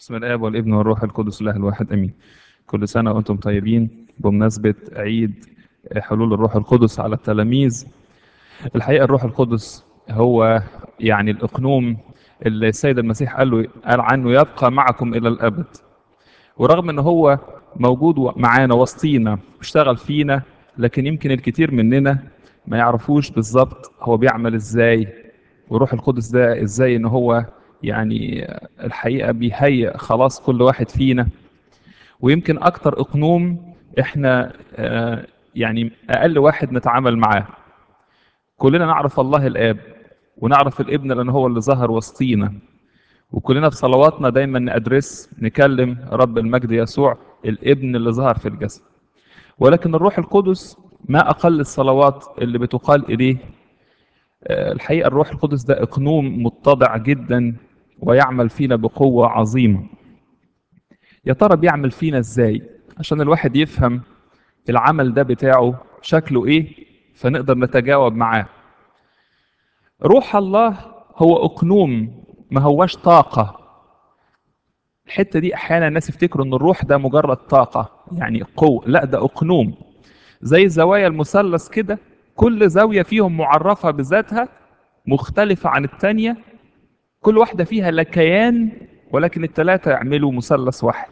بسم الآب والابن والروح القدس الله الواحد أمين كل سنة وأنتم طيبين بمناسبة عيد حلول الروح القدس على التلاميذ الحقيقة الروح القدس هو يعني الإقنوم اللي السيد المسيح قال له قال عنه يبقى معكم إلى الأبد ورغم ان هو موجود معانا وسطينا بيشتغل فينا لكن يمكن الكثير مننا ما يعرفوش بالظبط هو بيعمل ازاي وروح القدس ده ازاي ان هو يعني الحقيقه بيهيئ خلاص كل واحد فينا ويمكن اكتر اقنوم احنا آه، يعني اقل واحد نتعامل معاه كلنا نعرف الله الاب ونعرف الابن لان هو اللي ظهر وسطينا وكلنا في صلواتنا دايما نأدرس نكلم رب المجد يسوع الابن اللي ظهر في الجسد ولكن الروح القدس ما أقل الصلوات اللي بتقال إليه آه، الحقيقة الروح القدس ده إقنوم متضع جدا ويعمل فينا بقوة عظيمة يا ترى بيعمل فينا إزاي عشان الواحد يفهم العمل ده بتاعه شكله إيه فنقدر نتجاوب معاه روح الله هو أقنوم ما هواش طاقة الحتة دي أحيانا الناس يفتكروا إن الروح ده مجرد طاقة يعني قوة لا ده أقنوم زي زوايا المثلث كده كل زاوية فيهم معرفة بذاتها مختلفة عن التانية كل واحدة فيها لكيان ولكن التلاتة يعملوا مثلث واحد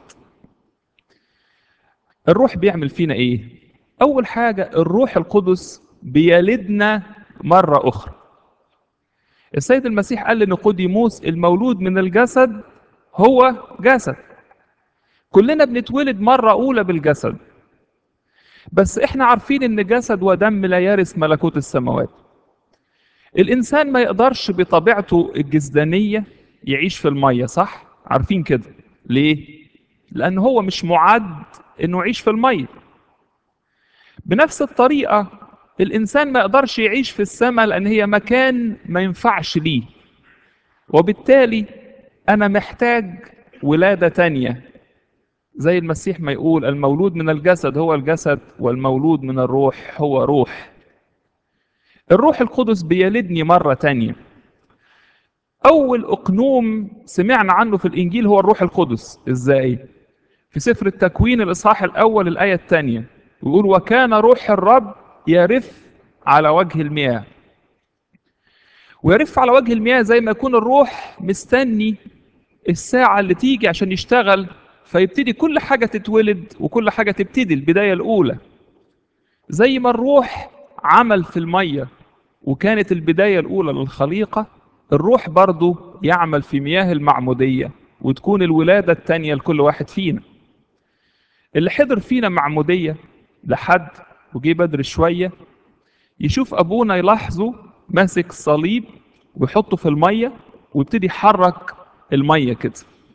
الروح بيعمل فينا ايه اول حاجة الروح القدس بيلدنا مرة اخرى السيد المسيح قال لنيقوديموس المولود من الجسد هو جسد كلنا بنتولد مرة أولى بالجسد بس احنا عارفين ان جسد ودم لا يرث ملكوت السماوات الانسان ما يقدرش بطبيعته الجسدانية يعيش في المية صح عارفين كده ليه لان هو مش معد انه يعيش في المية بنفس الطريقة الانسان ما يقدرش يعيش في السماء لان هي مكان ما ينفعش ليه وبالتالي انا محتاج ولادة تانية زي المسيح ما يقول المولود من الجسد هو الجسد والمولود من الروح هو روح الروح القدس بيلدني مرة تانية أول أقنوم سمعنا عنه في الإنجيل هو الروح القدس إزاي؟ في سفر التكوين الإصحاح الأول الآية الثانية يقول وكان روح الرب يرف على وجه المياه ويرف على وجه المياه زي ما يكون الروح مستني الساعة اللي تيجي عشان يشتغل فيبتدي كل حاجة تتولد وكل حاجة تبتدي البداية الأولى زي ما الروح عمل في المية وكانت البداية الأولى للخليقة الروح برضو يعمل في مياه المعمودية وتكون الولادة التانية لكل واحد فينا اللي حضر فينا معمودية لحد وجي بدري شوية يشوف أبونا يلاحظه ماسك صليب ويحطه في المية ويبتدي يحرك المية كده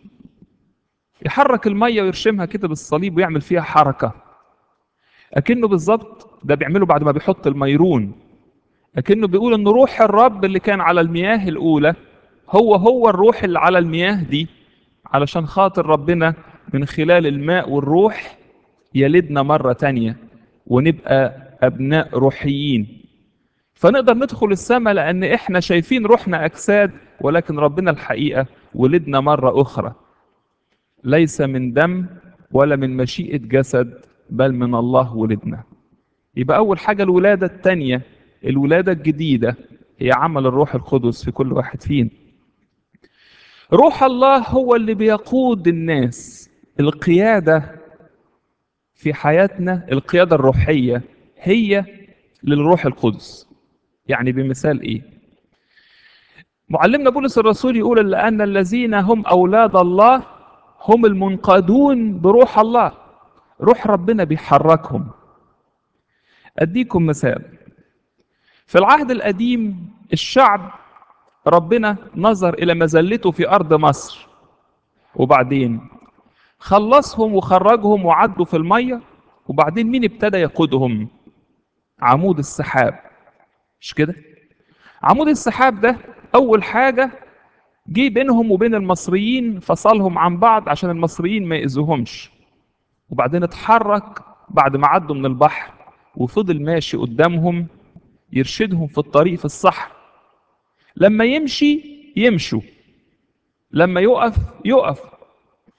يحرك المية ويرشمها كده بالصليب ويعمل فيها حركة أكنه بالظبط ده بيعمله بعد ما بيحط الميرون أكنه بيقول إن روح الرب اللي كان على المياه الأولى هو هو الروح اللي على المياه دي علشان خاطر ربنا من خلال الماء والروح يلدنا مرة تانية ونبقى أبناء روحيين فنقدر ندخل السماء لأن إحنا شايفين روحنا أجساد ولكن ربنا الحقيقة ولدنا مرة أخرى ليس من دم ولا من مشيئة جسد بل من الله ولدنا يبقى أول حاجة الولادة التانية الولادة الجديدة هي عمل الروح القدس في كل واحد فينا روح الله هو اللي بيقود الناس القيادة في حياتنا القيادة الروحية هي للروح القدس يعني بمثال ايه معلمنا بولس الرسول يقول لأن الذين هم أولاد الله هم المنقادون بروح الله روح ربنا بيحركهم أديكم مثال في العهد القديم الشعب ربنا نظر إلى مذلته في أرض مصر وبعدين خلصهم وخرجهم وعدوا في المية وبعدين مين ابتدى يقودهم عمود السحاب مش كده عمود السحاب ده أول حاجة جه بينهم وبين المصريين فصلهم عن بعض عشان المصريين ما يأذوهمش وبعدين اتحرك بعد ما عدوا من البحر وفضل ماشي قدامهم يرشدهم في الطريق في الصحراء لما يمشي يمشوا لما يقف يقف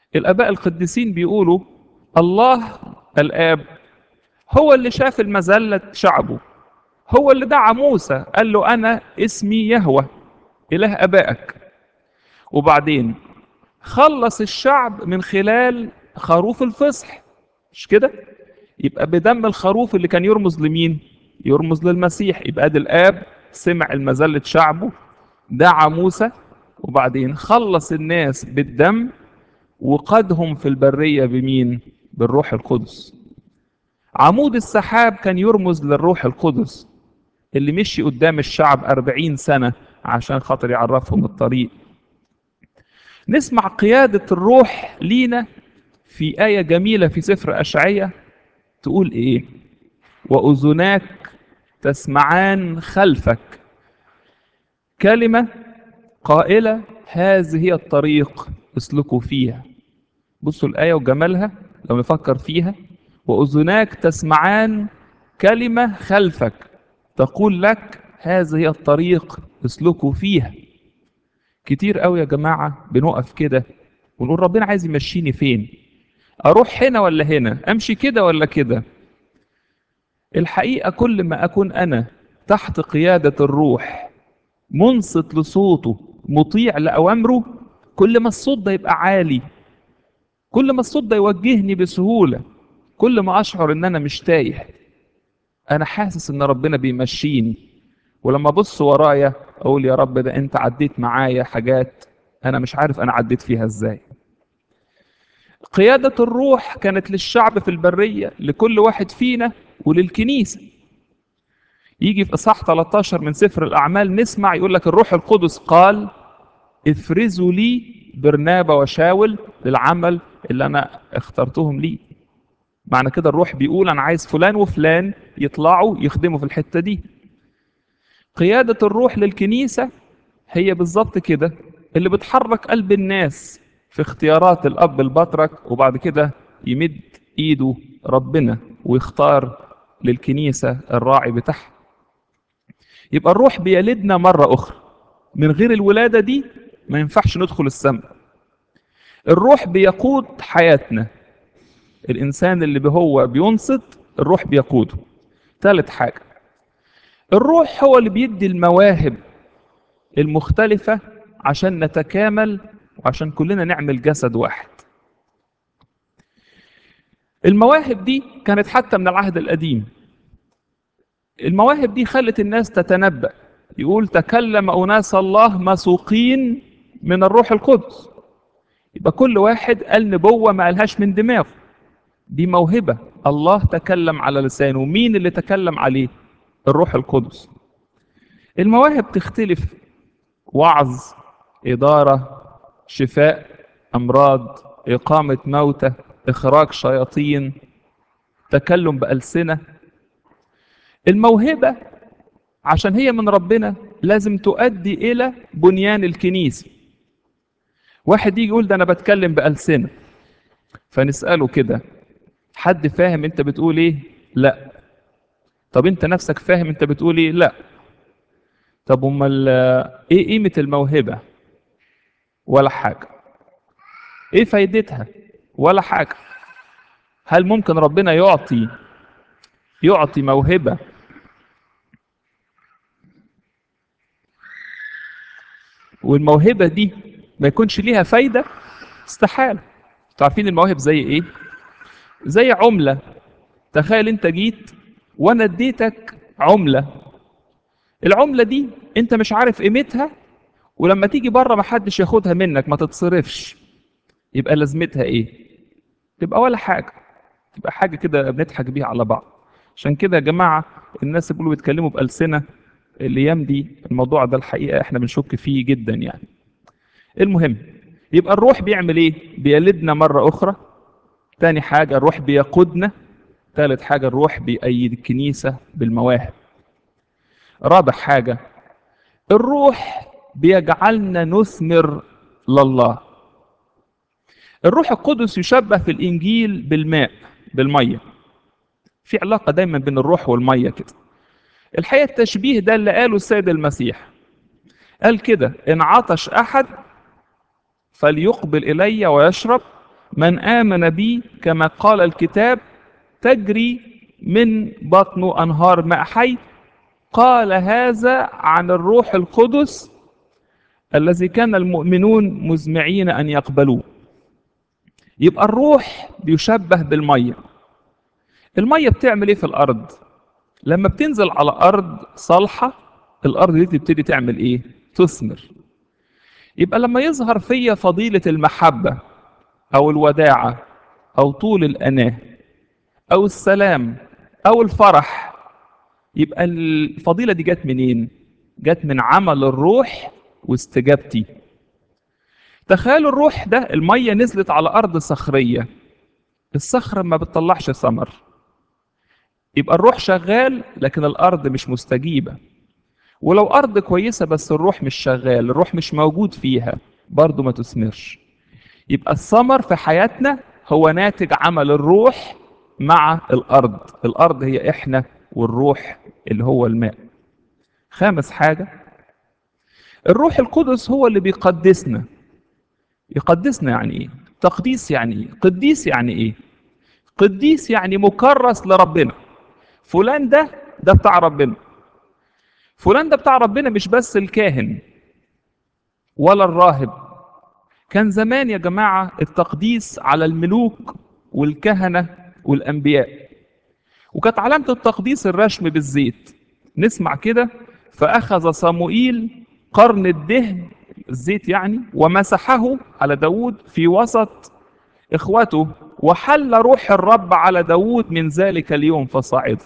الآباء القديسين بيقولوا الله الآب هو اللي شاف المذلة شعبه هو اللي دعا موسى قال له أنا اسمي يهوه إله أبائك وبعدين خلص الشعب من خلال خروف الفصح مش كده يبقى بدم الخروف اللي كان يرمز لمين يرمز للمسيح يبقى ده الآب سمع المذلة شعبه دعا موسى وبعدين خلص الناس بالدم وقادهم في البرية بمين بالروح القدس عمود السحاب كان يرمز للروح القدس اللي مشي قدام الشعب أربعين سنة عشان خاطر يعرفهم الطريق نسمع قيادة الروح لينا في آية جميلة في سفر أشعية تقول إيه وأذناك تسمعان خلفك كلمة قائلة هذه هي الطريق اسلكوا فيها بصوا الآية وجمالها لو نفكر فيها وأذناك تسمعان كلمة خلفك تقول لك هذه هي الطريق اسلكوا فيها كتير قوي يا جماعة بنقف كده ونقول ربنا عايز يمشيني فين أروح هنا ولا هنا أمشي كده ولا كده الحقيقة كل ما أكون أنا تحت قيادة الروح منصت لصوته مطيع لأوامره كل ما الصوت ده يبقى عالي كل ما الصوت ده يوجهني بسهولة كل ما أشعر إن أنا مش تايه أنا حاسس إن ربنا بيمشيني ولما أبص ورايا أقول يا رب ده أنت عديت معايا حاجات أنا مش عارف أنا عديت فيها إزاي قيادة الروح كانت للشعب في البرية لكل واحد فينا وللكنيسة يجي في إصحاح 13 من سفر الأعمال نسمع يقول لك الروح القدس قال افرزوا لي برنابا وشاول للعمل اللي أنا اخترتهم ليه معنى كده الروح بيقول أنا عايز فلان وفلان يطلعوا يخدموا في الحتة دي قيادة الروح للكنيسة هي بالظبط كده اللي بتحرك قلب الناس في اختيارات الأب البطرك وبعد كده يمد إيده ربنا ويختار للكنيسة الراعي بتاعها يبقى الروح بيلدنا مرة أخرى من غير الولادة دي ما ينفعش ندخل السماء الروح بيقود حياتنا الإنسان اللي هو بينصت الروح بيقوده ثالث حاجة الروح هو اللي بيدي المواهب المختلفة عشان نتكامل وعشان كلنا نعمل جسد واحد المواهب دي كانت حتى من العهد القديم المواهب دي خلت الناس تتنبأ يقول تكلم أناس الله مسوقين من الروح القدس يبقى كل واحد قال نبوة ما قالهاش من دماغه دي موهبة الله تكلم على لسانه مين اللي تكلم عليه الروح القدس المواهب تختلف وعظ إدارة شفاء أمراض إقامة موتى إخراج شياطين تكلم بألسنة الموهبة عشان هي من ربنا لازم تؤدي إلى بنيان الكنيسة واحد يجي يقول ده أنا بتكلم بألسنة فنسأله كده حد فاهم أنت بتقول إيه؟ لا طب أنت نفسك فاهم أنت بتقول إيه؟ لا طب أمال إيه قيمة الموهبة؟ ولا حاجة إيه فايدتها؟ ولا حاجة هل ممكن ربنا يعطي يعطي موهبة والموهبة دي ما يكونش ليها فايدة استحالة عارفين المواهب زي ايه زي عملة تخيل انت جيت وانا اديتك عملة العملة دي انت مش عارف قيمتها ولما تيجي بره ما حدش ياخدها منك ما تتصرفش يبقى لازمتها ايه تبقى ولا حاجة تبقى حاجة كده بنضحك بيها على بعض عشان كده يا جماعة الناس بيقولوا بيتكلموا بألسنة الأيام دي الموضوع ده الحقيقة احنا بنشك فيه جدا يعني المهم يبقى الروح بيعمل ايه بيلدنا مرة أخرى تاني حاجة الروح بيقودنا ثالث حاجة الروح بيأيد الكنيسة بالمواهب رابع حاجة الروح بيجعلنا نثمر لله الروح القدس يشبه في الإنجيل بالماء بالمية في علاقة دايما بين الروح والمية كده الحقيقة التشبيه ده اللي قاله السيد المسيح قال كده إن عطش أحد فليقبل إلي ويشرب من آمن بي كما قال الكتاب تجري من بطنه أنهار ماء حي قال هذا عن الروح القدس الذي كان المؤمنون مزمعين أن يقبلوه يبقى الروح بيشبه بالمية المية بتعمل ايه في الأرض لما بتنزل على أرض صالحة الأرض دي تبتدي تعمل ايه تثمر يبقى لما يظهر فيا فضيلة المحبة أو الوداعة أو طول الأناة أو السلام أو الفرح يبقى الفضيلة دي جت منين؟ جت من عمل الروح واستجابتي تخيلوا الروح ده المية نزلت على أرض صخرية الصخرة ما بتطلعش ثمر يبقى الروح شغال لكن الأرض مش مستجيبة ولو أرض كويسة بس الروح مش شغال الروح مش موجود فيها برضه ما تثمرش يبقى الثمر في حياتنا هو ناتج عمل الروح مع الأرض الأرض هي إحنا والروح اللي هو الماء خامس حاجة الروح القدس هو اللي بيقدسنا يقدسنا يعني ايه تقديس يعني ايه قديس يعني ايه قديس يعني مكرس لربنا فلان ده ده بتاع ربنا فلان ده بتاع ربنا مش بس الكاهن ولا الراهب كان زمان يا جماعة التقديس على الملوك والكهنة والأنبياء وكانت علامة التقديس الرشم بالزيت نسمع كده فأخذ صموئيل قرن الدهن الزيت يعني ومسحه على داود في وسط إخوته وحل روح الرب على داود من ذلك اليوم فصعد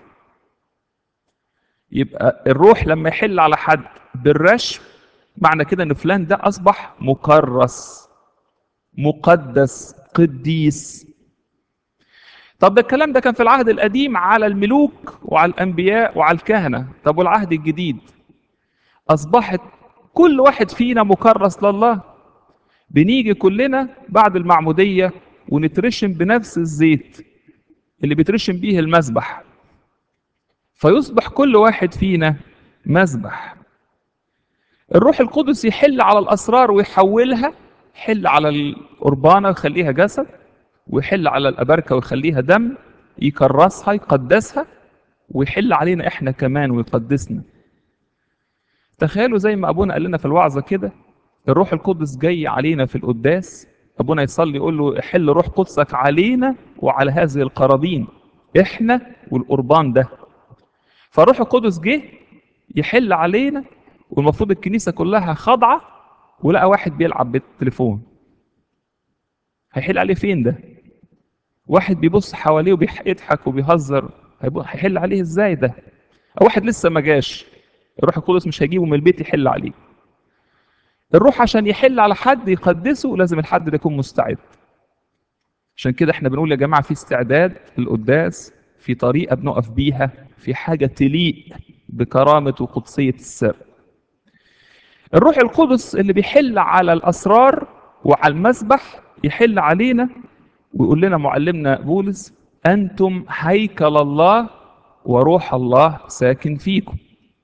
يبقى الروح لما يحل على حد بالرشم معنى كده ان فلان ده اصبح مكرس مقدس قديس طب ده الكلام ده كان في العهد القديم على الملوك وعلى الانبياء وعلى الكهنه طب والعهد الجديد اصبحت كل واحد فينا مكرس لله بنيجي كلنا بعد المعموديه ونترشم بنفس الزيت اللي بيترشم بيه المذبح فيصبح كل واحد فينا مذبح الروح القدس يحل على الاسرار ويحولها يحل على القربانه ويخليها جسد ويحل على الأبركة ويخليها دم يكرسها يقدسها ويحل علينا احنا كمان ويقدسنا تخيلوا زي ما ابونا قال لنا في الوعظه كده الروح القدس جاي علينا في القداس ابونا يصلي يقول له حل روح قدسك علينا وعلى هذه القرابين احنا والقربان ده فالروح القدس جه يحل علينا والمفروض الكنيسه كلها خاضعه ولقى واحد بيلعب بالتليفون هيحل عليه فين ده واحد بيبص حواليه وبيضحك وبيهزر هيحل عليه ازاي ده او واحد لسه ما جاش الروح القدس مش هيجيبه من البيت يحل عليه الروح عشان يحل على حد يقدسه لازم الحد ده يكون مستعد عشان كده احنا بنقول يا جماعه في استعداد للقداس في طريقه بنقف بيها في حاجه تليق بكرامه وقدسيه السر الروح القدس اللي بيحل على الاسرار وعلى المسبح يحل علينا ويقول لنا معلمنا بولس انتم هيكل الله وروح الله ساكن فيكم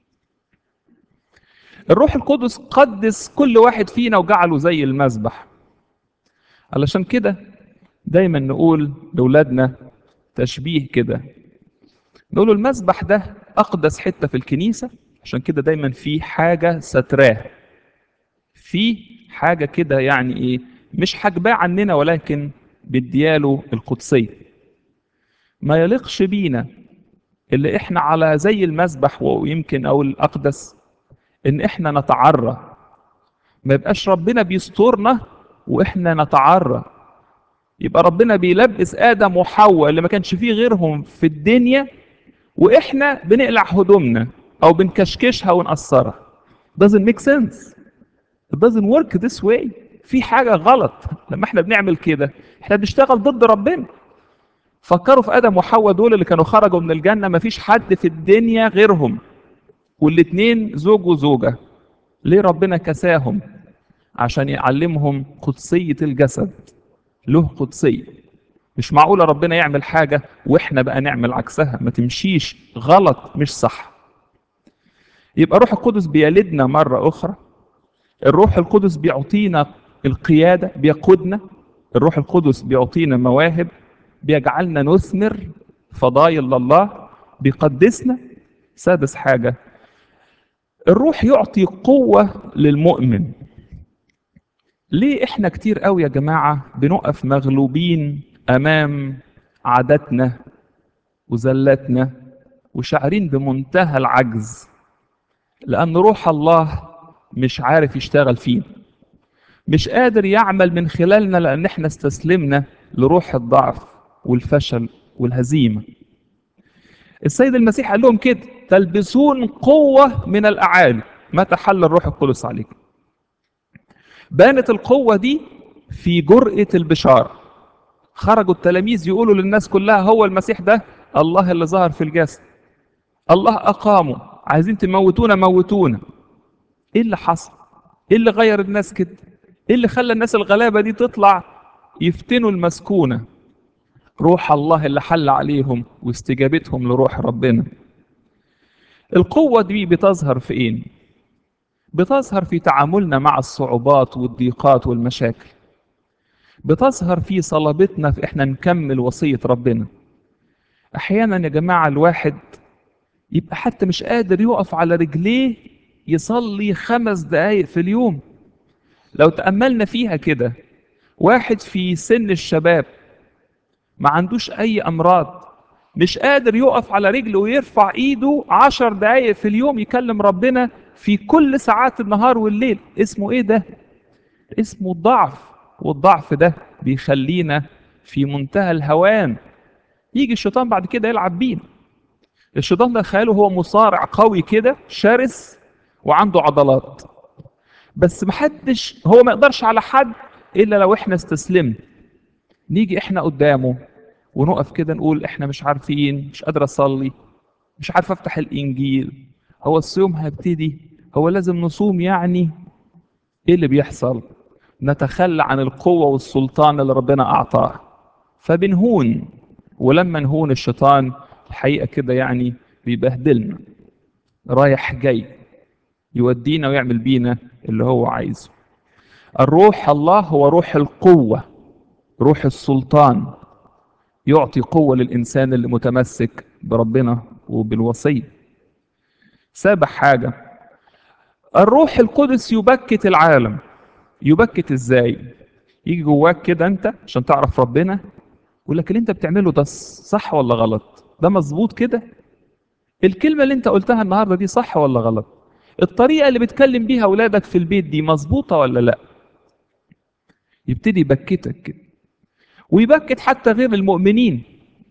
الروح القدس قدس كل واحد فينا وجعله زي المذبح علشان كده دايما نقول لاولادنا تشبيه كده نقول المذبح ده اقدس حته في الكنيسه عشان كده دايما في حاجه ستراه في حاجه كده يعني ايه مش حاجباه عننا ولكن بدياله القدسيه ما يليقش بينا اللي احنا على زي المذبح ويمكن او الاقدس ان احنا نتعرى ما يبقاش ربنا بيسترنا واحنا نتعرى يبقى ربنا بيلبس ادم وحواء اللي ما كانش فيه غيرهم في الدنيا واحنا بنقلع هدومنا او بنكشكشها ونقصرها doesn't make sense it doesn't work this way في حاجه غلط لما احنا بنعمل كده احنا بنشتغل ضد ربنا فكروا في ادم وحواء دول اللي كانوا خرجوا من الجنه ما فيش حد في الدنيا غيرهم والاتنين زوج وزوجة ليه ربنا كساهم عشان يعلمهم قدسية الجسد له قدسية مش معقولة ربنا يعمل حاجة واحنا بقى نعمل عكسها ما تمشيش غلط مش صح يبقى روح القدس بيلدنا مرة أخرى الروح القدس بيعطينا القيادة بيقودنا الروح القدس بيعطينا مواهب بيجعلنا نثمر فضايل لله بيقدسنا سادس حاجة الروح يعطي قوة للمؤمن ليه احنا كتير قوي يا جماعة بنقف مغلوبين امام عاداتنا وزلاتنا وشاعرين بمنتهى العجز لان روح الله مش عارف يشتغل فينا مش قادر يعمل من خلالنا لان احنا استسلمنا لروح الضعف والفشل والهزيمة السيد المسيح قال لهم كده تلبسون قوة من الأعالي متى حل الروح القدس عليكم بانت القوة دي في جرأة البشارة خرجوا التلاميذ يقولوا للناس كلها هو المسيح ده الله اللي ظهر في الجسد الله أقامه عايزين تموتونا موتونا ايه اللي حصل ايه اللي غير الناس كده ايه اللي خلى الناس الغلابة دي تطلع يفتنوا المسكونة روح الله اللي حل عليهم واستجابتهم لروح ربنا القوة دي بتظهر في ايه بتظهر في تعاملنا مع الصعوبات والضيقات والمشاكل بتظهر في صلابتنا في احنا نكمل وصية ربنا احيانا يا جماعة الواحد يبقى حتى مش قادر يقف على رجليه يصلي خمس دقايق في اليوم لو تأملنا فيها كده واحد في سن الشباب ما عندوش أي أمراض مش قادر يقف على رجله ويرفع إيده عشر دقايق في اليوم يكلم ربنا في كل ساعات النهار والليل اسمه إيه ده؟ اسمه الضعف والضعف ده بيخلينا في منتهى الهوان يجي الشيطان بعد كده يلعب بينا الشيطان ده خياله هو مصارع قوي كده شرس وعنده عضلات بس محدش هو ما يقدرش على حد الا لو احنا استسلمنا نيجي احنا قدامه ونقف كده نقول احنا مش عارفين مش قادر اصلي مش عارف افتح الانجيل هو الصيام هيبتدي هو لازم نصوم يعني ايه اللي بيحصل نتخلى عن القوة والسلطان اللي ربنا اعطاه فبنهون ولما نهون الشيطان الحقيقة كده يعني بيبهدلنا رايح جاي يودينا ويعمل بينا اللي هو عايزه الروح الله هو روح القوة روح السلطان يعطي قوة للإنسان اللي متمسك بربنا وبالوصية سابع حاجة الروح القدس يبكت العالم يبكت ازاي يجي جواك كده انت عشان تعرف ربنا يقول لك اللي انت بتعمله ده صح ولا غلط ده مظبوط كده الكلمة اللي انت قلتها النهاردة دي صح ولا غلط الطريقة اللي بتكلم بيها أولادك في البيت دي مظبوطة ولا لا يبتدي يبكتك كده ويبكت حتى غير المؤمنين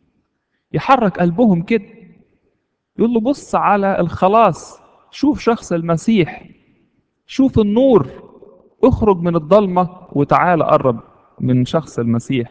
يحرك قلبهم كده يقول له بص على الخلاص شوف شخص المسيح شوف النور اخرج من الضلمة وتعال قرب من شخص المسيح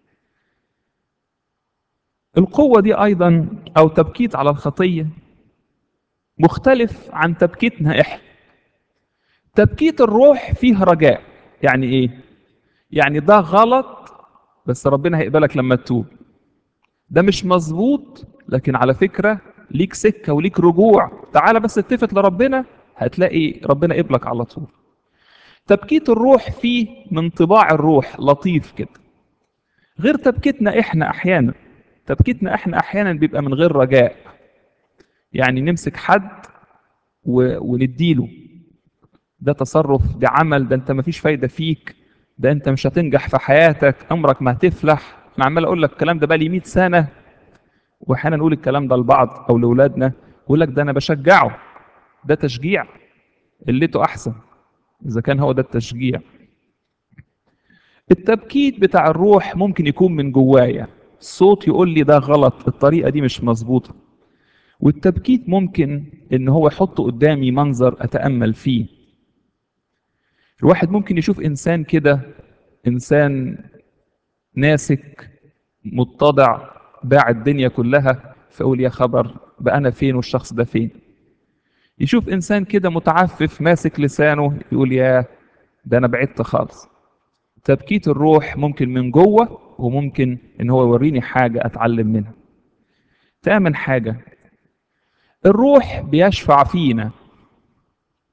القوة دي أيضا أو تبكيت على الخطية مختلف عن تبكيتنا إحنا تبكيت الروح فيه رجاء يعني إيه؟ يعني ده غلط بس ربنا هيقبلك لما تتوب ده مش مظبوط لكن على فكرة ليك سكة وليك رجوع تعال بس اتفت لربنا هتلاقي ربنا قبلك على طول تبكيت الروح فيه من طباع الروح لطيف كده غير تبكيتنا احنا احيانا تبكيتنا احنا احيانا بيبقى من غير رجاء يعني نمسك حد و... ونديله ده تصرف ده عمل ده انت مفيش فايدة فيك ده انت مش هتنجح في حياتك عمرك ما هتفلح انا عمال اقول لك الكلام ده بقالي 100 سنة واحيانا نقول الكلام ده لبعض او لاولادنا يقول لك ده انا بشجعه ده تشجيع قلته احسن اذا كان هو ده التشجيع التبكيت بتاع الروح ممكن يكون من جوايا الصوت يقول لي ده غلط الطريقة دي مش مظبوطة والتبكيت ممكن ان هو يحط قدامي منظر اتأمل فيه الواحد ممكن يشوف انسان كده انسان ناسك متضع باع الدنيا كلها فاقول يا خبر بقى انا فين والشخص ده فين يشوف انسان كده متعفف ماسك لسانه يقول يا ده انا بعدت خالص تبكيت الروح ممكن من جوه وممكن ان هو يوريني حاجه اتعلم منها تامن حاجه الروح بيشفع فينا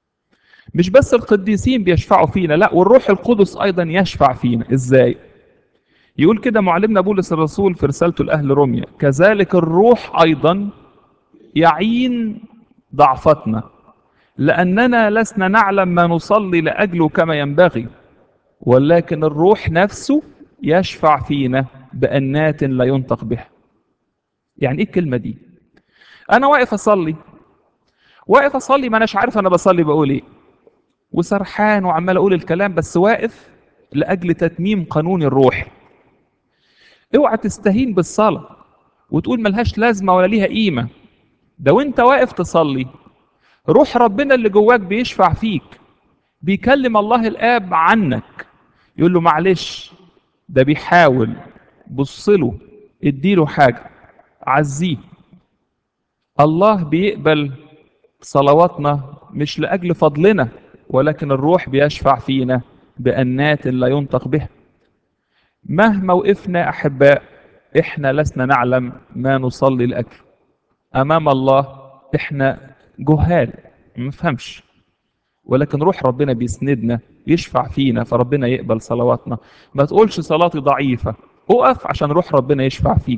مش بس القديسين بيشفعوا فينا لا والروح القدس ايضا يشفع فينا ازاي يقول كده معلمنا بولس الرسول في رسالته لأهل روميا كذلك الروح أيضا يعين ضعفتنا لأننا لسنا نعلم ما نصلي لأجله كما ينبغي ولكن الروح نفسه يشفع فينا بأنات لا ينطق بها يعني ايه الكلمة دي انا واقف اصلي واقف اصلي ما اناش عارف انا بصلي بقول ايه وسرحان وعمال اقول الكلام بس واقف لاجل تتميم قانون الروح اوعى تستهين بالصلاة وتقول ملهاش لازمة ولا ليها قيمة ده وانت واقف تصلي روح ربنا اللي جواك بيشفع فيك بيكلم الله الآب عنك يقول له معلش ده بيحاول بصله اديله حاجة عزيه الله بيقبل صلواتنا مش لأجل فضلنا ولكن الروح بيشفع فينا بأنات لا ينطق بها مهما وقفنا أحباء إحنا لسنا نعلم ما نصلي لأجله أمام الله إحنا جهال ما نفهمش ولكن روح ربنا بيسندنا يشفع فينا فربنا يقبل صلواتنا ما تقولش صلاتي ضعيفة اقف عشان روح ربنا يشفع فيك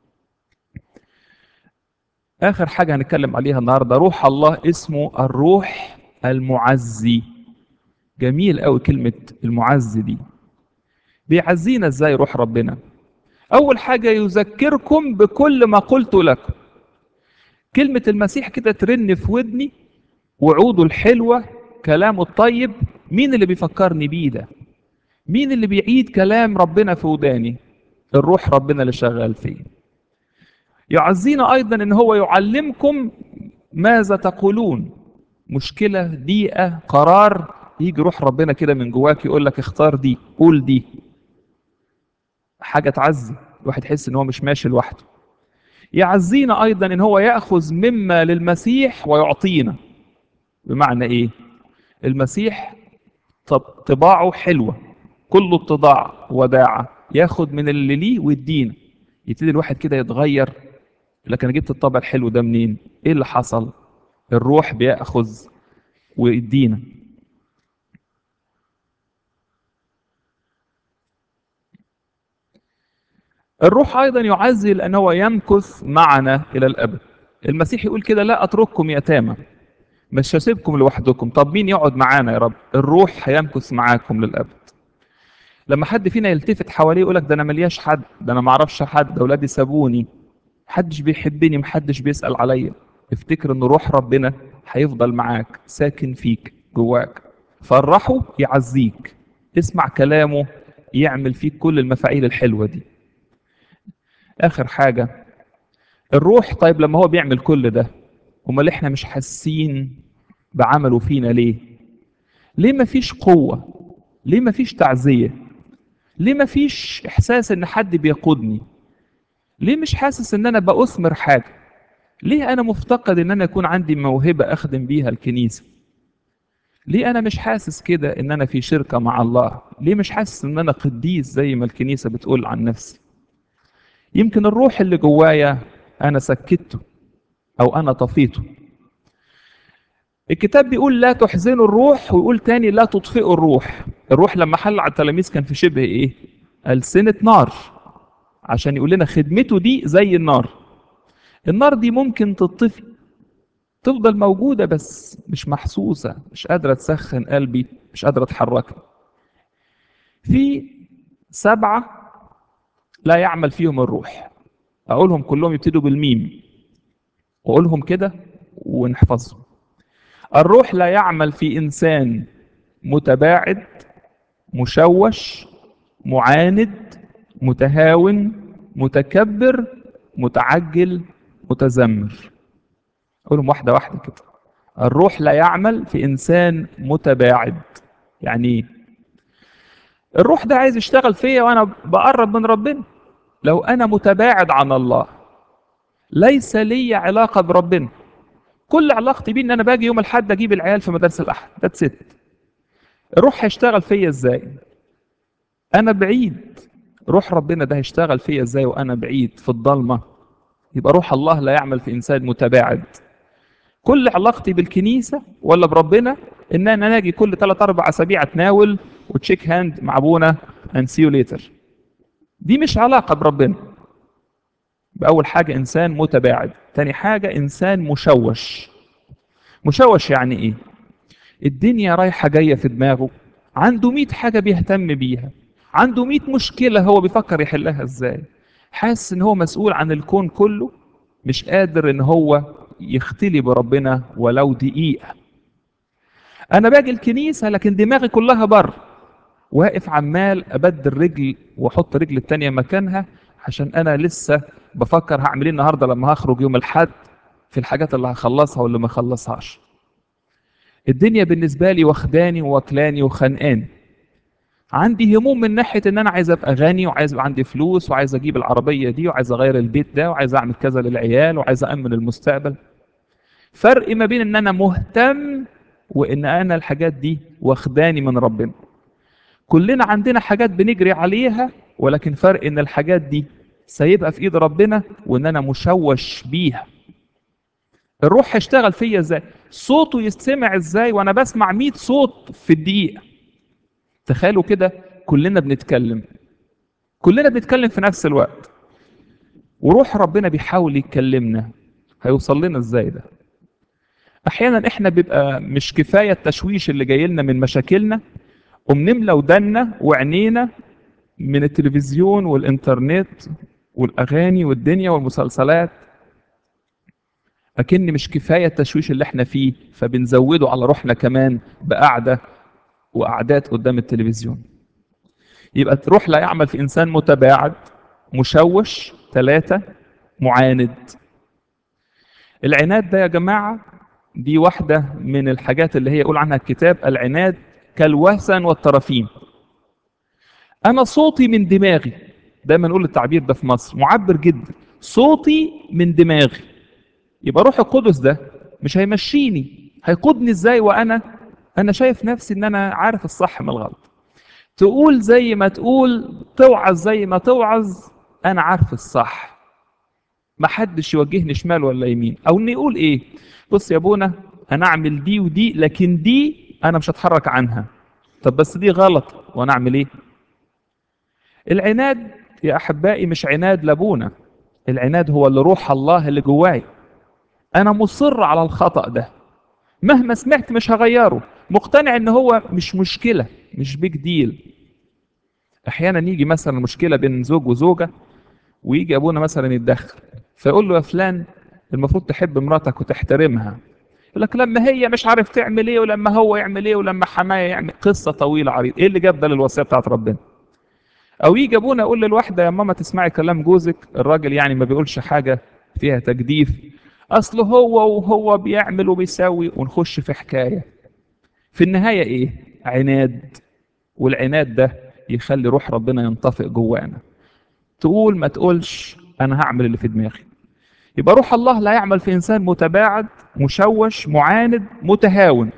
آخر حاجة هنتكلم عليها النهاردة روح الله اسمه الروح المعزي جميل قوي كلمة المعزي دي بيعزينا ازاي روح ربنا أول حاجة يذكركم بكل ما قلت لكم كلمة المسيح كده ترن في ودني وعوده الحلوة كلامه الطيب مين اللي بيفكرني بيه ده مين اللي بيعيد كلام ربنا في وداني الروح ربنا اللي شغال فيه يعزينا ايضا ان هو يعلمكم ماذا تقولون مشكلة ضيقة قرار يجي روح ربنا كده من جواك يقول لك اختار دي قول دي حاجة تعزي الواحد يحس ان هو مش ماشي لوحده يعزينا ايضا ان هو ياخذ مما للمسيح ويعطينا بمعنى ايه المسيح طباعه حلوه كله اتضاع وداعه ياخد من اللي ليه ويدينا يبتدي الواحد كده يتغير لكن جبت الطبع الحلو ده منين ايه اللي حصل الروح بياخذ ويدينا الروح ايضا يعزي لان هو يمكث معنا الى الابد المسيح يقول كده لا اترككم يتامى مش هسيبكم لوحدكم طب مين يقعد معانا يا رب الروح هيمكث معاكم للابد لما حد فينا يلتفت حواليه يقول لك ده انا ملياش حد ده انا ما اعرفش حد ده اولادي سابوني محدش بيحبني محدش بيسال عليا افتكر ان روح ربنا هيفضل معاك ساكن فيك جواك فرحه يعزيك اسمع كلامه يعمل فيك كل المفاعيل الحلوه دي اخر حاجه الروح طيب لما هو بيعمل كل ده امال احنا مش حاسين بعمله فينا ليه ليه مفيش قوه ليه مفيش تعزيه ليه مفيش احساس ان حد بيقودني ليه مش حاسس ان انا باثمر حاجه ليه انا مفتقد ان انا يكون عندي موهبه اخدم بيها الكنيسه ليه انا مش حاسس كده ان انا في شركه مع الله ليه مش حاسس ان انا قديس زي ما الكنيسه بتقول عن نفسي يمكن الروح اللي جوايا انا سكته او انا طفيته الكتاب بيقول لا تحزنوا الروح ويقول تاني لا تطفئوا الروح الروح لما حل على التلاميذ كان في شبه ايه ألسنة نار عشان يقول لنا خدمته دي زي النار النار دي ممكن تطفي تفضل موجودة بس مش محسوسة مش قادرة تسخن قلبي مش قادرة تحركني في سبعة لا يعمل فيهم الروح أقولهم كلهم يبتدوا بالميم وأقولهم كده ونحفظهم الروح لا يعمل في إنسان متباعد مشوش معاند متهاون متكبر متعجل متذمر أقولهم واحدة واحدة كده الروح لا يعمل في إنسان متباعد يعني إيه؟ الروح ده عايز يشتغل فيا وأنا بقرب من ربنا لو أنا متباعد عن الله ليس لي علاقة بربنا كل علاقتي بيه ان انا باجي يوم الاحد اجيب العيال في مدارس الاحد ده ست الروح هيشتغل فيا ازاي انا بعيد روح ربنا ده هيشتغل فيا ازاي وانا بعيد في الضلمه يبقى روح الله لا يعمل في انسان متباعد كل علاقتي بالكنيسه ولا بربنا ان انا اجي كل 3 4 اسابيع اتناول وتشيك هاند مع ابونا اند سي يو ليتر دي مش علاقة بربنا بأول حاجة إنسان متباعد تاني حاجة إنسان مشوش مشوش يعني إيه الدنيا رايحة جاية في دماغه عنده مئة حاجة بيهتم بيها عنده مئة مشكلة هو بيفكر يحلها إزاي حاسس إن هو مسؤول عن الكون كله مش قادر إن هو يختلي بربنا ولو دقيقة أنا باجي الكنيسة لكن دماغي كلها بره واقف عمال أبدل رجل وأحط رجل التانية مكانها عشان أنا لسه بفكر هعمل إيه النهاردة لما هخرج يوم الحد في الحاجات اللي هخلصها واللي ما اخلصهاش الدنيا بالنسبة لي واخداني وواكلاني وخانقاني عندي هموم من ناحية ان انا عايز ابقى غني وعايز يبقى عندي فلوس وعايز اجيب العربية دي وعايز اغير البيت ده وعايز اعمل كذا للعيال وعايز امن المستقبل فرق ما بين ان انا مهتم وان انا الحاجات دي واخداني من ربنا كلنا عندنا حاجات بنجري عليها ولكن فرق ان الحاجات دي سايبها في ايد ربنا وان انا مشوش بيها الروح هيشتغل فيا ازاي صوته يستمع ازاي وانا بسمع 100 صوت في الدقيقه تخيلوا كده كلنا بنتكلم كلنا بنتكلم في نفس الوقت وروح ربنا بيحاول يكلمنا هيوصل لنا ازاي ده احيانا احنا بيبقى مش كفايه التشويش اللي جاي لنا من مشاكلنا وبنملى ودنا وعينينا من التلفزيون والانترنت والاغاني والدنيا والمسلسلات لكن مش كفايه التشويش اللي احنا فيه فبنزوده على روحنا كمان بقعده وقعدات قدام التلفزيون يبقى تروح لا يعمل في انسان متباعد مشوش ثلاثه معاند العناد ده يا جماعه دي واحده من الحاجات اللي هي يقول عنها الكتاب العناد كالوثن والترافيم انا صوتي من دماغي دايما نقول التعبير ده في مصر معبر جدا صوتي من دماغي يبقى روح القدس ده مش هيمشيني هيقودني ازاي وانا انا شايف نفسي ان انا عارف الصح من الغلط تقول زي ما تقول توعظ زي ما توعظ انا عارف الصح ما حدش يوجهني شمال ولا يمين او اني يقول ايه بص يا ابونا انا اعمل دي ودي لكن دي انا مش هتحرك عنها طب بس دي غلط وانا اعمل ايه العناد يا احبائي مش عناد لابونا العناد هو اللي روح الله اللي جواي انا مصر على الخطا ده مهما سمعت مش هغيره مقتنع ان هو مش مشكله مش بيج ديل احيانا يجي مثلا مشكله بين زوج وزوجه ويجي ابونا مثلا يتدخل فيقول له يا فلان المفروض تحب مراتك وتحترمها يقول لك لما هي مش عارف تعمل ايه ولما هو يعمل ايه ولما حمايه يعمل قصه طويله عريضه ايه اللي جاب ده للوصيه بتاعت ربنا او يجي ابونا يقول للواحده يا ماما تسمعي كلام جوزك الراجل يعني ما بيقولش حاجه فيها تجديف اصل هو وهو بيعمل وبيسوي ونخش في حكايه في النهايه ايه عناد والعناد ده يخلي روح ربنا ينطفئ جوانا تقول ما تقولش انا هعمل اللي في دماغي يبقى روح الله لا يعمل في انسان متباعد مشوش معاند متهاون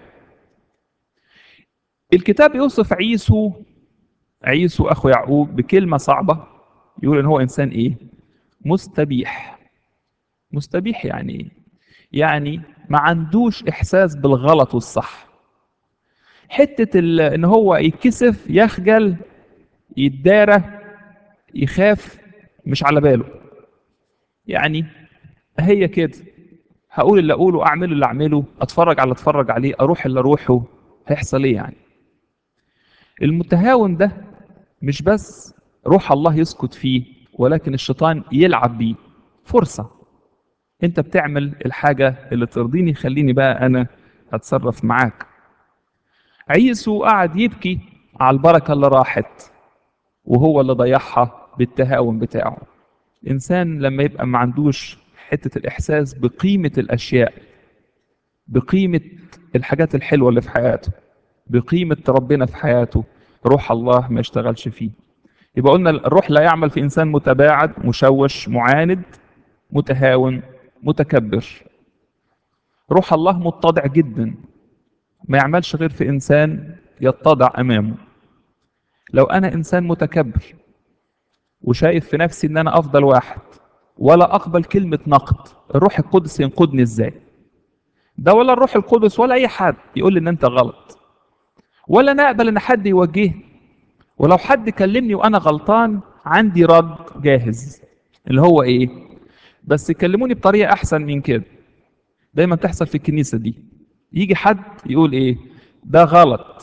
الكتاب يوصف عيسو عيسو اخو يعقوب بكلمه صعبه يقول ان هو انسان ايه مستبيح مستبيح يعني ايه يعني ما عندوش احساس بالغلط والصح حته ان هو يتكسف يخجل يتدارى يخاف مش على باله يعني هي كده هقول اللي اقوله اعمله اللي اعمله اتفرج على اللي اتفرج عليه اروح اللي اروحه هيحصل ايه يعني المتهاون ده مش بس روح الله يسكت فيه ولكن الشيطان يلعب بيه فرصة انت بتعمل الحاجة اللي ترضيني خليني بقى انا اتصرف معاك عيسو قعد يبكي على البركة اللي راحت وهو اللي ضيعها بالتهاون بتاعه الإنسان لما يبقى ما عندوش حتة الإحساس بقيمة الأشياء بقيمة الحاجات الحلوة اللي في حياته بقيمة ربنا في حياته روح الله ما يشتغلش فيه يبقى قلنا الروح لا يعمل في إنسان متباعد مشوش معاند متهاون متكبر روح الله متضع جدا ما يعملش غير في إنسان يتضع أمامه لو أنا إنسان متكبر وشايف في نفسي إن أنا أفضل واحد ولا أقبل كلمة نقد الروح القدس ينقدني إزاي ده ولا الروح القدس ولا أي حد يقول لي إن أنت غلط ولا نقبل إن حد يوجهني ولو حد كلمني وأنا غلطان عندي رد جاهز اللي هو ايه بس يكلموني بطريقه احسن من كده دايما تحصل في الكنيسه دي يجي حد يقول ايه ده غلط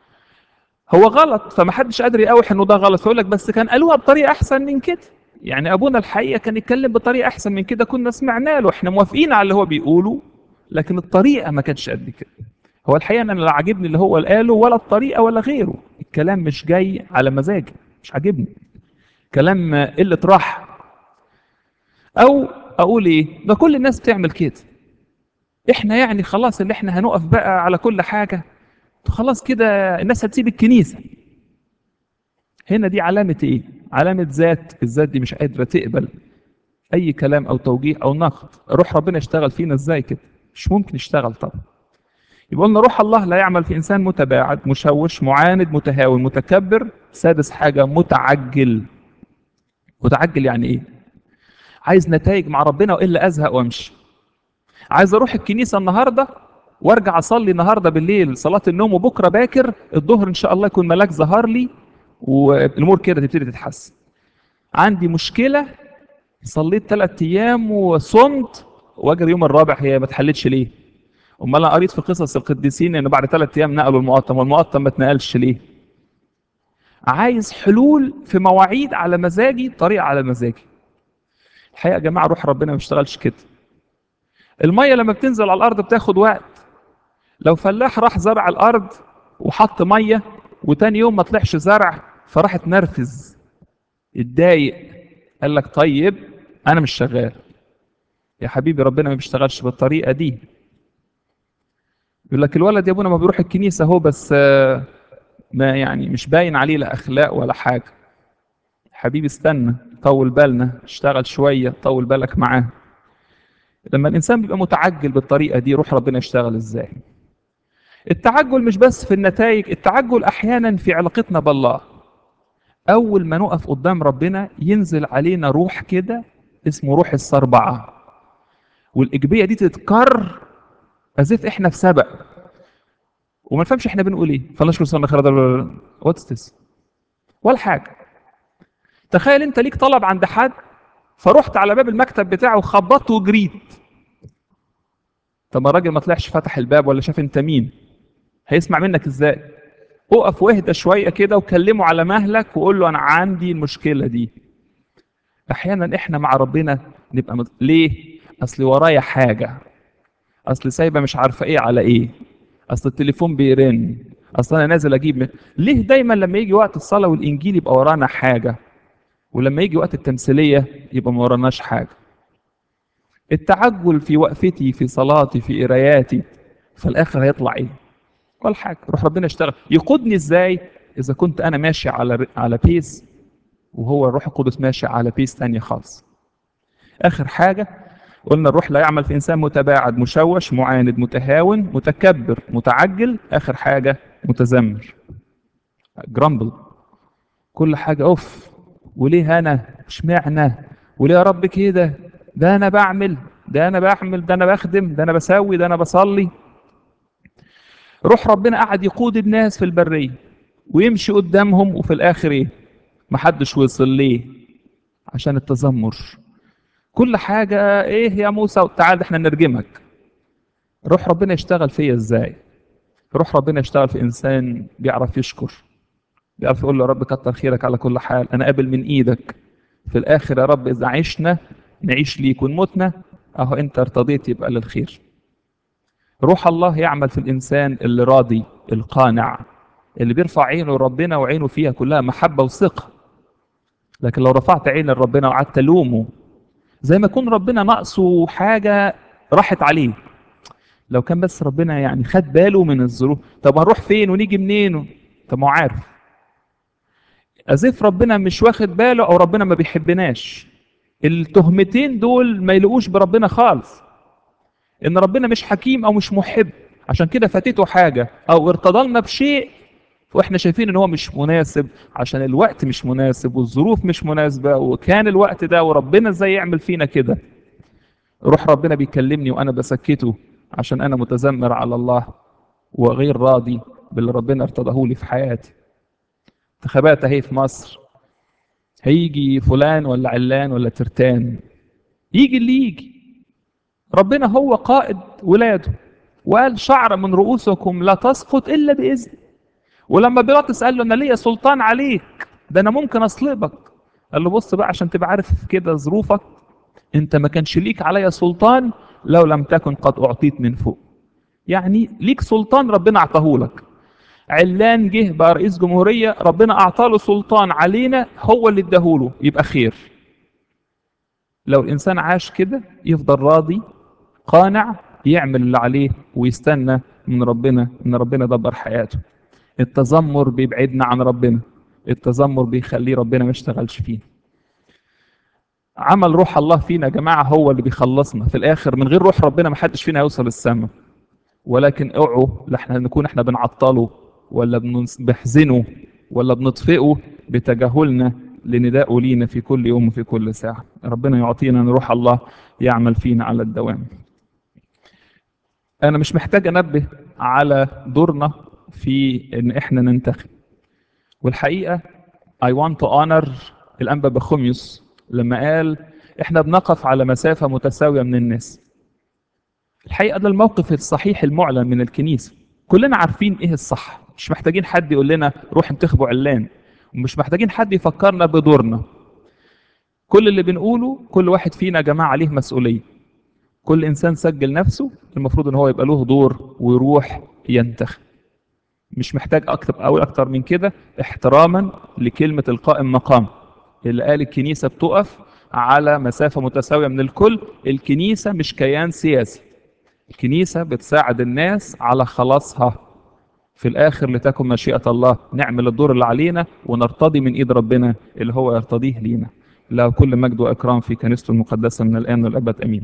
هو غلط فمحدش قادر يقاوح انه ده غلط فيقول لك بس كان قالوها بطريقه احسن من كده يعني ابونا الحقيقه كان يتكلم بطريقه احسن من كده كنا سمعنا له احنا موافقين على اللي هو بيقوله لكن الطريقه ما كانتش قد كده هو الحقيقه انا لا عاجبني اللي هو قاله ولا الطريقه ولا غيره الكلام مش جاي على مزاجي مش عاجبني كلام قله راحه او اقول ايه ده كل الناس بتعمل كده احنا يعني خلاص اللي احنا هنقف بقى على كل حاجه خلاص كده الناس هتسيب الكنيسه هنا دي علامه ايه علامه ذات الذات دي مش قادره تقبل اي كلام او توجيه او نقد روح ربنا يشتغل فينا ازاي كده مش ممكن يشتغل طبعا يبقى قلنا روح الله لا يعمل في انسان متباعد مشوش معاند متهاون متكبر سادس حاجه متعجل متعجل يعني ايه عايز نتائج مع ربنا والا ازهق وامشي عايز اروح الكنيسه النهارده وارجع اصلي النهارده بالليل صلاه النوم وبكره باكر الظهر ان شاء الله يكون ملاك ظهر لي والامور كده تبتدي تتحسن عندي مشكله صليت ثلاث ايام وصمت واجي اليوم الرابع هي ما اتحلتش ليه امال انا قريت في قصص القديسين ان بعد ثلاث ايام نقلوا المقطم والمقطم ما اتنقلش ليه عايز حلول في مواعيد على مزاجي طريقه على مزاجي الحقيقه يا جماعه روح ربنا ما بيشتغلش كده الميه لما بتنزل على الارض بتاخد وقت لو فلاح راح زرع الارض وحط ميه وتاني يوم ما طلعش زرع فراح اتنرفز اتضايق قال لك طيب انا مش شغال يا حبيبي ربنا ما بيشتغلش بالطريقه دي يقول لك الولد يا ابونا ما بيروح الكنيسه هو بس ما يعني مش باين عليه لا اخلاق ولا حاجه حبيبي استنى طول بالنا اشتغل شويه طول بالك معاه لما الانسان بيبقى متعجل بالطريقه دي روح ربنا يشتغل ازاي التعجل مش بس في النتائج التعجل احيانا في علاقتنا بالله اول ما نقف قدام ربنا ينزل علينا روح كده اسمه روح الصربعه والايجابيه دي تتكرر as احنا في سبق وما نفهمش احنا بنقول ايه فلنشكر صلى خير واتس ذس ولا حاجه تخيل انت ليك طلب عند حد فرحت على باب المكتب بتاعه وخبطت وجريت طب ما الراجل ما طلعش فتح الباب ولا شاف انت مين هيسمع منك ازاي اقف واهدى شويه كده وكلمه على مهلك وقول له انا عندي المشكله دي احيانا احنا مع ربنا نبقى مد... ليه اصل ورايا حاجه اصل سايبه مش عارفه ايه على ايه اصل التليفون بيرن اصل انا نازل اجيب من... ليه دايما لما يجي وقت الصلاه والانجيل يبقى ورانا حاجه ولما يجي وقت التمثيليه يبقى ما وراناش حاجه التعجل في وقفتي في صلاتي في قراياتي في الاخر هيطلع ايه ولا حاجه روح ربنا يشتغل يقودني ازاي اذا كنت انا ماشي على على بيس وهو الروح القدس ماشي على بيس تانية خالص اخر حاجه قلنا الروح لا يعمل في انسان متباعد مشوش معاند متهاون متكبر متعجل اخر حاجه متذمر جرامبل كل حاجه اوف وليه انا اشمعنى وليه يا رب كده ده انا بعمل ده انا بعمل ده انا بخدم ده انا بسوي ده انا بصلي روح ربنا قعد يقود الناس في البريه ويمشي قدامهم وفي الاخر ايه محدش وصل ليه عشان التذمر كل حاجة ايه يا موسى تعال احنا نرجمك روح ربنا يشتغل فيا ازاي روح ربنا يشتغل في انسان بيعرف يشكر بيعرف يقول له يا رب كتر خيرك على كل حال انا قابل من ايدك في الاخر يا رب اذا عشنا نعيش ليك ونموتنا اهو انت ارتضيت يبقى للخير روح الله يعمل في الانسان اللي راضي القانع اللي بيرفع عينه لربنا وعينه فيها كلها محبه وثقه لكن لو رفعت عين لربنا وقعدت تلومه زي ما يكون ربنا ناقصه حاجه راحت عليه لو كان بس ربنا يعني خد باله من الظروف طب هنروح فين ونيجي منين طب ما هو عارف أزيف ربنا مش واخد باله او ربنا ما بيحبناش التهمتين دول ما يلقوش بربنا خالص ان ربنا مش حكيم او مش محب عشان كده فاتته حاجه او ارتضلنا بشيء واحنا شايفين ان هو مش مناسب عشان الوقت مش مناسب والظروف مش مناسبه وكان الوقت ده وربنا ازاي يعمل فينا كده روح ربنا بيكلمني وانا بسكته عشان انا متذمر على الله وغير راضي باللي ربنا ارتضاه لي في حياتي انتخابات اهي في مصر هيجي فلان ولا علان ولا ترتان يجي اللي يجي ربنا هو قائد ولاده وقال شعر من رؤوسكم لا تسقط الا باذن ولما بيلاطس قال له انا ليا سلطان عليك ده انا ممكن اصلبك قال له بص بقى عشان تبقى عارف كده ظروفك انت ما كانش ليك عليا سلطان لو لم تكن قد اعطيت من فوق يعني ليك سلطان ربنا اعطاه لك علان جه بقى رئيس جمهوريه ربنا اعطاله سلطان علينا هو اللي اداهوله يبقى خير لو الانسان عاش كده يفضل راضي قانع يعمل اللي عليه ويستنى من ربنا ان ربنا يدبر حياته التذمر بيبعدنا عن ربنا التذمر بيخليه ربنا ما يشتغلش فيه عمل روح الله فينا يا جماعه هو اللي بيخلصنا في الاخر من غير روح ربنا ما حدش فينا هيوصل السماء ولكن اوعوا لا احنا نكون احنا بنعطله ولا بنحزنه ولا بنطفئه بتجاهلنا لنداءه لينا في كل يوم وفي كل ساعة ربنا يعطينا ان روح الله يعمل فينا على الدوام انا مش محتاج انبه على دورنا في ان احنا ننتخب والحقيقة I want to honor الانبا بخوميوس لما قال احنا بنقف على مسافة متساوية من الناس الحقيقة ده الموقف الصحيح المعلن من الكنيسة كلنا عارفين ايه الصح مش محتاجين حد يقول لنا روح انتخبوا علان ومش محتاجين حد يفكرنا بدورنا كل اللي بنقوله كل واحد فينا يا جماعة عليه مسؤولية كل إنسان سجل نفسه المفروض إن هو يبقى له دور ويروح ينتخب مش محتاج أكتر أو أكتر من كده احتراما لكلمة القائم مقام اللي قال الكنيسة بتقف على مسافة متساوية من الكل الكنيسة مش كيان سياسي الكنيسة بتساعد الناس على خلاصها في الآخر لتكن مشيئة الله نعمل الدور اللي علينا ونرتضي من إيد ربنا اللي هو يرتضيه لينا له كل مجد وإكرام في كنيسته المقدسة من الآن والأبد أمين